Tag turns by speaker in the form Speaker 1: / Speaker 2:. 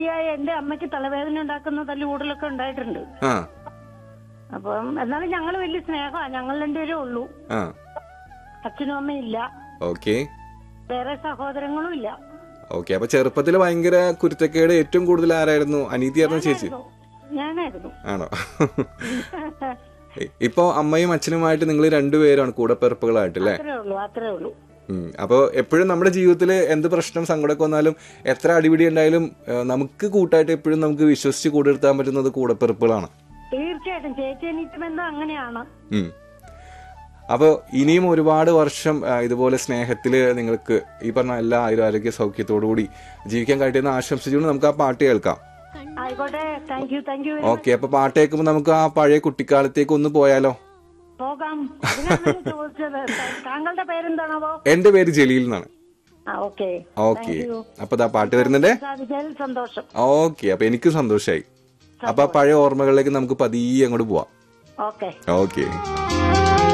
Speaker 1: എന്റെ അമ്മയ്ക്ക് തലവേദന ഉണ്ടാക്കുന്ന തല്ലുകൂടലൊക്കെ ഉണ്ടായിട്ടുണ്ട്
Speaker 2: ആ
Speaker 1: അപ്പം എന്നാലും ഞങ്ങൾ വലിയ സ്നേഹമാണ് ഞങ്ങൾ രണ്ടുപേരേ ഉള്ളൂ
Speaker 2: ആ
Speaker 1: അച്ഛനും അമ്മയും ഇല്ല
Speaker 2: ഓക്കെ
Speaker 1: വേറെ സഹോദരങ്ങളും ഇല്ല
Speaker 2: ഓക്കെ അപ്പൊ ചെറുപ്പത്തിൽ ഭയങ്കര കുരുത്തക്കേട് ഏറ്റവും കൂടുതൽ ആരായിരുന്നു അനീതിയായിരുന്നു ചേച്ചി
Speaker 1: ഞാനായിരുന്നു
Speaker 2: ആണോ ഇപ്പൊ അമ്മയും അച്ഛനുമായിട്ട് നിങ്ങൾ രണ്ടുപേരാണ് കൂടെ പിറപ്പുകളായിട്ട് അല്ലേ
Speaker 1: അത്രേ ഉള്ളൂ അത്രേ ഉള്ളൂ
Speaker 2: ഉം. അപ്പൊ എപ്പോഴും നമ്മുടെ ജീവിതത്തിൽ എന്ത് പ്രശ്നം സങ്കടമൊക്കെ വന്നാലും എത്ര അടിപിടി ഉണ്ടായാലും ഏഹ്, നമുക്ക് കൂട്ടായിട്ട് എപ്പോഴും നമുക്ക് വിശ്വസിച്ച് കൂടെ നിർത്താൻ പറ്റുന്നത് കൂടപ്പിറപ്പുകളാണ്
Speaker 1: തീർച്ചയായിട്ടും ചേച്ചി എനിക്ക് ബന്ധം അങ്ങനെയാണ്
Speaker 2: ഉം. അപ്പോൾ ഇനിയും ഒരുപാട് വർഷം ആ, ഇതുപോലെ സ്നേഹത്തിൽ നിങ്ങൾക്ക് ഈ പറഞ്ഞ എല്ലാ ആയുരാരോഗ്യ സൗഖ്യത്തോടു കൂടി ജീവിക്കാൻ കഴിയുന്ന ആശംസിച്ചുകൊണ്ട് നമുക്ക് ആ പാട്ട് കേൾക്കാം
Speaker 1: ആയിക്കോട്ടെ thank you thank you
Speaker 2: okay അപ്പൊ പാട്ട് കേൾക്കുമ്പോൾ നമുക്ക് ആ പഴയ കുട്ടിക്കാലത്തേക്ക് ഒന്ന് പോയാലോ
Speaker 1: പോകാം അതിനാണ് ചോദിച്ചത് താങ്കളുടെ പേരെന്താണോ
Speaker 2: എന്റെ പേര് ജലീൽ എന്നാണ്
Speaker 1: ആ ഓക്കെ
Speaker 2: ഓക്കെ അപ്പൊ ദാ പാട്ട് വരുന്നുണ്ടേ
Speaker 1: സാധിച്ചതിൽ സന്തോഷം
Speaker 2: ഓക്കെ അപ്പൊ എനിക്ക് സന്തോഷായി അപ്പൊ ആ പഴയ ഓർമ്മകളിലേക്ക് നമുക്ക് പതിയെ അങ്ങോട്ട് പോവാം
Speaker 1: ഓക്കെ
Speaker 2: ഓക്കെ